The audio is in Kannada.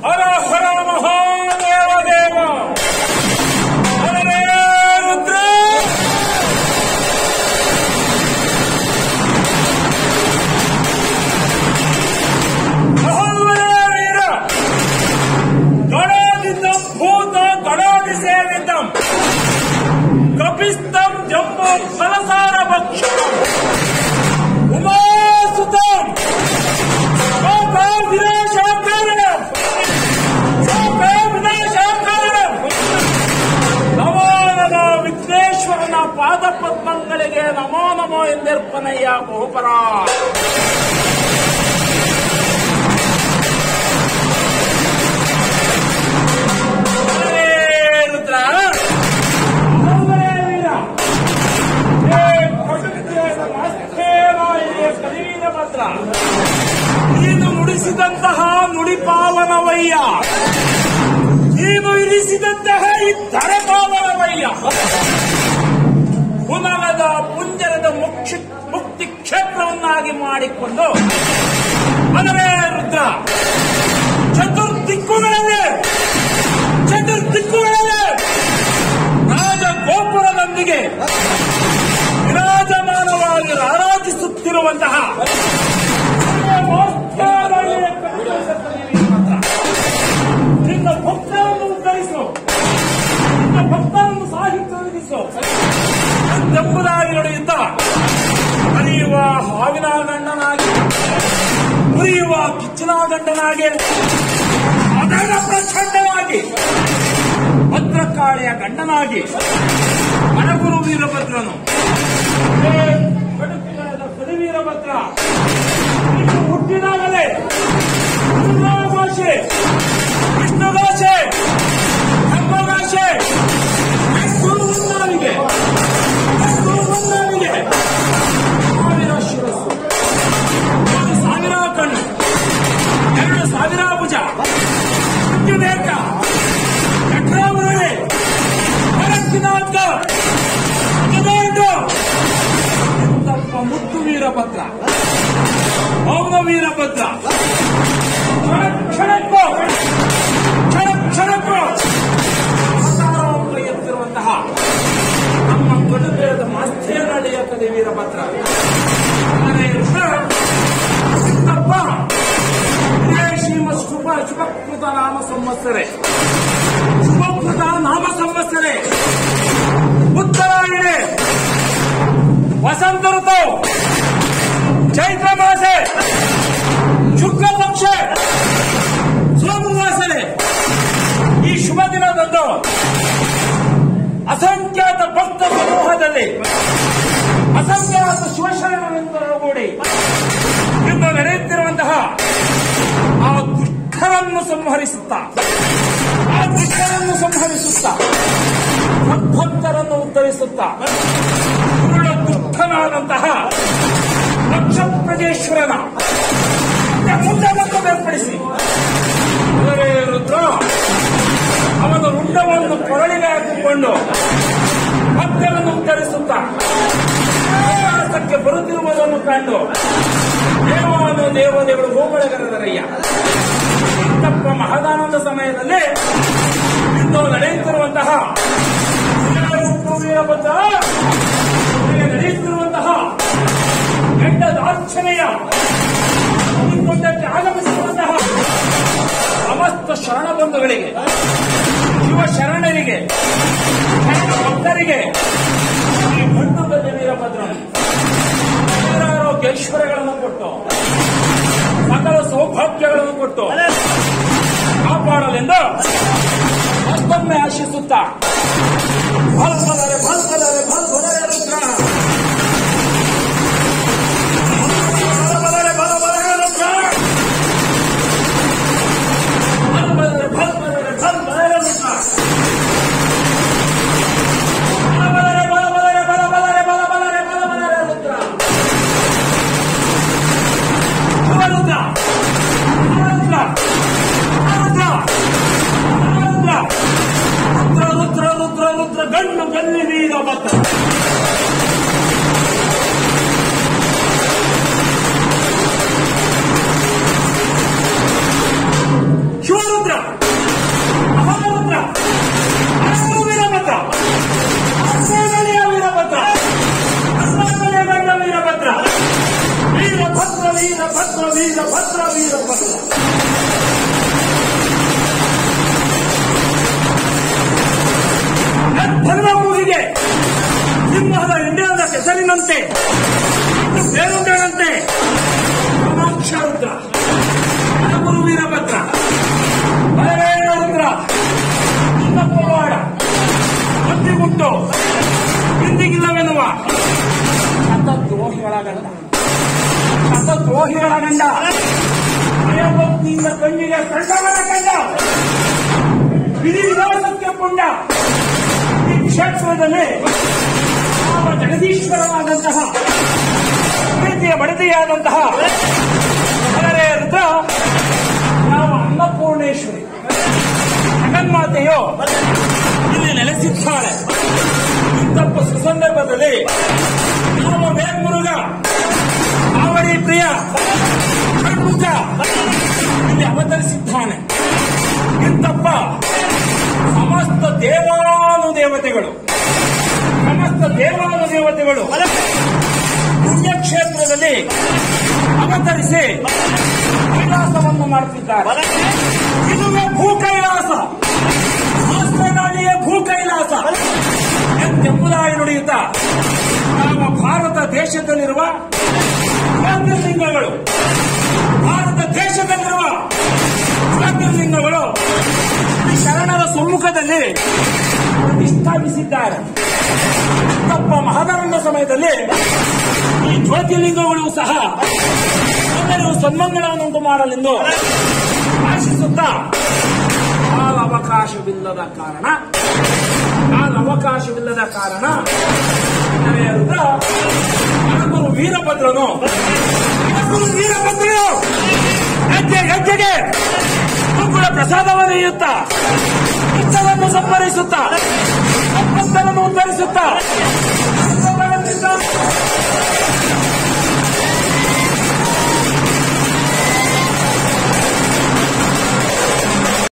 ಹರ ಹರ ಮಹಾದೇವ ದೇವ ಹರರೇ ರುದ್ರ ಅಹಲ್ವೀರ ಗಣಾದಿದ್ದಂ ಭೂತ ಗಣಾದಿ ಸೇವಿತಂ ಕಪಿಸ್ತಂ ಜಂಬೋ ಫಲಸಾರ ಭಕ್ಷಣಂ ಉಮಾಸುತಂ ಲೋಕಾ ವಿನಾಶಕಾರಣಂ ಲೋಕಾ ವಿನಾಶಕಾರಣಂ ನಮೋ ನಮೋ ವಿಘ್ನೇಶ್ವರನ ಪಾದ ಪದ್ಮಗಳಿಗೆ ನಮೋ ನಮೋ ಎಂದರ್ಪಣೆಯ ಬಹುಪರ ಹರೇ ರುದ್ರ ಹರೇ ವೀರ ಹೇ ಪಟುತ್ಯದ ಮಾಸ್ಥೇನ ಹೇ ಕಲಿವೀರ ಭದ್ರ ನೀನು ನುಡಿಸಿದಂತಹ ನುಡಿ ಪಾವನವಯ್ಯ ನೀನು ಇರಿಸಿದಂತಹ ಈ ಧರೆ ಪಾವನವಯ್ಯ ಪುನಲದ ಪುಂಜರದ ಮುಕ್ಷಿ ಮುಕ್ತಿ ಕ್ಷೇತ್ರವನ್ನಾಗಿ ಮಾಡಿಕೊಂಡು ಮನವೇ ರುದ್ರ ಚತುರ್ದಿಕ್ಕುಗಳಲ್ಲಿ ಚತುರ್ದಿಕ್ಕುಗಳಲ್ಲಿ ರಾಜ ಗೋಪುರದೊಂದಿಗೆ ವಿರಾಜಮಾನವಾಗಿ ಆರಾಧಿಸುತ್ತಿರುವಂತಹ ನಿನ್ನ ಭಕ್ತರನ್ನು ಉದ್ಧರಿಸು ನಿನ್ನ ಭಕ್ತರನ್ನು ಸಾಹಿತ್ಯವಿಸು ಎಂಬುದಾಗಿ ನಡೆಯುತ್ತ ಹರಿಯುವ ಹಾವಿನ ಗಂಡನಾಗಿ ಮುರಿಯುವ ಕಿಚ್ಚಿನ ಗಂಡನಾಗಿ ಅದರ ಪ್ರಚಂಡವಾಗಿ ಭದ್ರಕಾಳಿಯ ಗಂಡನಾಗಿ ಮನಗುರು ವೀರಭದ್ರನು ಹೇ ಬಡುಕಿನಾದ ವೀರಭದ್ರ ನೀನು ಹುಟ್ಟಿದಾಗಲೇ ಭಾಷೆ ವಿಷ್ಣು ಭಾಷೆ ಧರ್ಮ ಭಾಷೆ ಒಂದಾವಿಗೆ ಒಂದಾವಿಗೆ ಸಾವಿರ ಶಿರಸ್ಸು ಒಂದು ಸಾವಿರ ಕಣ್ಣು ಎರಡು ಸಾವಿರ ಭುಜ ಮೃತ್ಯುದೇಕ ಚಕ್ರಾವರಣೆ ಭರತ್ತಿನಾಥ ಅಜಗಂಡು ಎಂತಪ್ಪ ಮುತ್ತು ವೀರಭದ್ರ ಮೌನ ವೀರಭದ್ರ ಕ್ಷಣ ಕ್ಷಣಕ್ಕೂ ಕ್ಷಣ ಕ್ಷಣಕ್ಕೂ ಅವತಾರವನ್ನು ಎತ್ತಿರುವಂತಹ ನಮ್ಮ ಕಡುಬೇದ ಮಾಸ್ಥೇನಹಳ್ಳಿಯ ಕದೆ ವೀರಭದ್ರ ಆದರೆ ಸಿದ್ದಪ್ಪ ಇದೇ ಶ್ರೀಮತ್ ಶುಭ ಶುಭಕೃತ ನಾಮ ಸಂವತ್ಸರೆ ಶುಭಕೃತ ನಾಮ ಸಂವತ್ಸರೆ ಉತ್ತರಾಯಣೆ ವಸಂತ ಋತು ಚೈತ್ರ ಮಾಸೆ ಶುಕ್ಲ ಪಕ್ಷ ಸೋಮವಾಸನೆ ಈ ಶುಭ ದಿನದಂದು ಅಸಂಖ್ಯಾತ ಭಕ್ತ ಸಮೂಹದಲ್ಲಿ ಅಸಂಖ್ಯಾತ ಶಿವಶರಣರೆಂದರೊಗೂಡಿ ಇಂದು ನಡೆಯುತ್ತಿರುವಂತಹ ಆ ದುಷ್ಟರನ್ನು ಸಂಹರಿಸುತ್ತಾ ಆ ದುಷ್ಟರನ್ನು ಸಂಹರಿಸುತ್ತಾ ಭಕ್ತರನ್ನು ಉದ್ಧರಿಸುತ್ತಾ ಉರುಳ ದುಃಖನಾದಂತಹ ಲಕ್ಷಪ್ರಜೇಶ್ವರನ ಮುಂದೆ ಬಂದು ಬೇರ್ಪಡಿಸಿ ಅದರೆ ರುದ್ರ ಅವನ ರುಂಡವನ್ನು ಕೊರಳಿಗೆ ಹಾಕಿಕೊಂಡು ಭಕ್ತರನ್ನು ಉದ್ಧರಿಸುತ್ತಾ ಕೈಲಾಸಕ್ಕೆ ಬರುತ್ತಿರುವುದನ್ನು ಕಂಡು ದೇವಾನು ದೇವತೆಗಳು ಗೋಗಳಗರದರಯ್ಯ ಇಂತಪ್ಪ ಮಹದಾನಂದ ಸಮಯದಲ್ಲಿ ಇಂದು ನಡೆಯುತ್ತಿರುವಂತಹ ವೀರಭದ್ರ ಇಲ್ಲಿ ನಡೆಯುತ್ತಿರುವಂತಹ ಕೆಟ್ಟ ದಾರ್ಚನೆಯ ಕೊಂಡಕ್ಕೆ ಆಗಮಿಸಿರುವಂತಹ ಸಮಸ್ತ ಶರಣ ಬಂಧುಗಳಿಗೆ ಶಿವ ಶರಣರಿಗೆ ಶರಣ ಭಕ್ತರಿಗೆ ಈ ಭಂಡುಗದ ವೀರಭದ್ರನು ನೂರಾರೋಗ್ಯ ಐಶ್ವರ್ಯಗಳನ್ನು ಕೊಟ್ಟು ಸಕಲ ಸೌಭಾಗ್ಯಗಳನ್ನು ಕೊಟ್ಟು ಕಾಪಾಡಲೆಂದು ಮತ್ತೊಮ್ಮೆ ಆಶಿಸುತ್ತಾ ಭಲ್ಪದರೆ ಭಲ್ಪದರೆ ಭಲ್ಪದರೆ ರುದ್ರ ಭಲ್ಪದರೆ ಭಲ್ಪದರೆ ರುದ್ರ ಭಲ್ಪದರೆ ಭಲ್ಪದರೆ ಭಲ್ಪದರೆ ರುದ್ರ ಬಲಬಲರೆ ಬಲಬಲರೆ ಬಲಬಲರೆ ಬಲಬಲರೆ ಬಲಬಲರೆ ರುದ್ರ ಶಿವರುದ್ರ ಬಂತು ಧರ್ಮ ಮೂಗಿಗೆ ಸಿಂಹದ ಇಂಡಿಯಾದ ಕೆಸರಿನಂತೆ ಬೇರುಂಡನಂತೆ ಕಾಮಾಕ್ಷರುದ್ರ ಗುರು ವೀರಭದ್ರ ಬಲವೇಣ ರುದ್ರ ಚಿನ್ನಪ್ಪವಾಡ ಮುಟ್ಟು ಹಿಂದಿಗಿಲ್ಲವೆನ್ನುವ ಶತದ್ರೋಹಿಗಳ ಗಂಡ ಶತದ್ರೋಹಿಗಳ ಗಂಡ ಭಯಭಕ್ತಿಯಿಂದ ಕಣ್ಣಿಗೆ ಕಂಡವನ ಕಂಡ ವಿಧಿ ವಿಧಾನಕ್ಕೆ ಪುಂಡ ಈ ಕ್ಷೇತ್ರದಲ್ಲಿ ಯಾವ ಜಗದೀಶ್ವರನಾದಂತಹ ಪ್ರೀತಿಯ ಬಡದಿಯಾದಂತಹ ಬಲರೇ ರುದ್ರ ಯಾವ ಅನ್ನಪೂರ್ಣೇಶ್ವರಿ ಜಗನ್ಮಾತೆಯು ಇಲ್ಲಿ ನೆಲೆಸಿದ್ದಾಳೆ ಇಂತಪ್ಪ ಸುಸಂದರ್ಭದಲ್ಲಿ ಯಾವ ಬೇರ್ಮುರುಗ ಕಾವಡಿ ಪ್ರಿಯ ಷಡ್ಭುಜ ಇಲ್ಲಿ ಅವತರಿಸಿದ್ದಾನೆ ಇಂತಪ್ಪ ಸಮಸ್ತ ದೇವಾನುದೇವತೆಗಳು ಸಮಸ್ತ ದೇವಾನುದೇವತೆಗಳು ಪುಣ್ಯಕ್ಷೇತ್ರದಲ್ಲಿ ಅವತರಿಸಿ ಕೈಲಾಸವನ್ನು ಮಾಡುತ್ತಿದ್ದಾರೆ ಇದುವೇ ಭೂ ಕೈಲಾಸ ಶಾಸ್ತ್ರನಾಡಿಯೇ ಭೂ ಕೈಲಾಸ ಎಂಬುದಾಗಿ ನುಡಿಯುತ್ತ ನಮ್ಮ ಭಾರತ ದೇಶದಲ್ಲಿರುವ ಜ್ಯೋತಿರ್ಲಿಂಗಗಳು ಭಾರತ ದೇಶದಲ್ಲಿರುವ ಜ್ಯೋತಿರ್ಲಿಂಗಗಳು ಈ ಶರಣರ ಸಮ್ಮುಖದಲ್ಲಿ ಪ್ರತಿಷ್ಠಾಪಿಸಿದ್ದಾರೆ ತಪ್ಪ ಮಹದಾನಂದ ಸಮಯದಲ್ಲಿ ಈ ಜ್ಯೋತಿರ್ಲಿಂಗಗಳು ಸಹ ಎಲ್ಲರಿಗೂ ಸನ್ಮಂಗಳನ್ನುಂಟು ಮಾಡಲೆಂದು ಆಶಿಸುತ್ತಾ ಕಾಲ ಅವಕಾಶವಿಲ್ಲದ ಕಾರಣ ಕಾಲ ಅವಕಾಶವಿಲ್ಲದ ಕಾರಣ ನೆರೆಯರುತ್ತ ಗುರು ವೀರಭದ್ರನು ಗುರು ವೀರಭದ್ರನು ಹೆಜ್ಜೆ ಹೆಜ್ಜೆಗೆ ಗುರುಗಳ ಪ್ರಸಾದವನ್ನು ನೀಡುತ್ತಾ ಇಚ್ಛವನ್ನು ಸಂಪರಿಸುತ್ತಾ ಸಂಪತ್ತನ್ನು ಉದ್ಧರಿಸುತ್ತಾ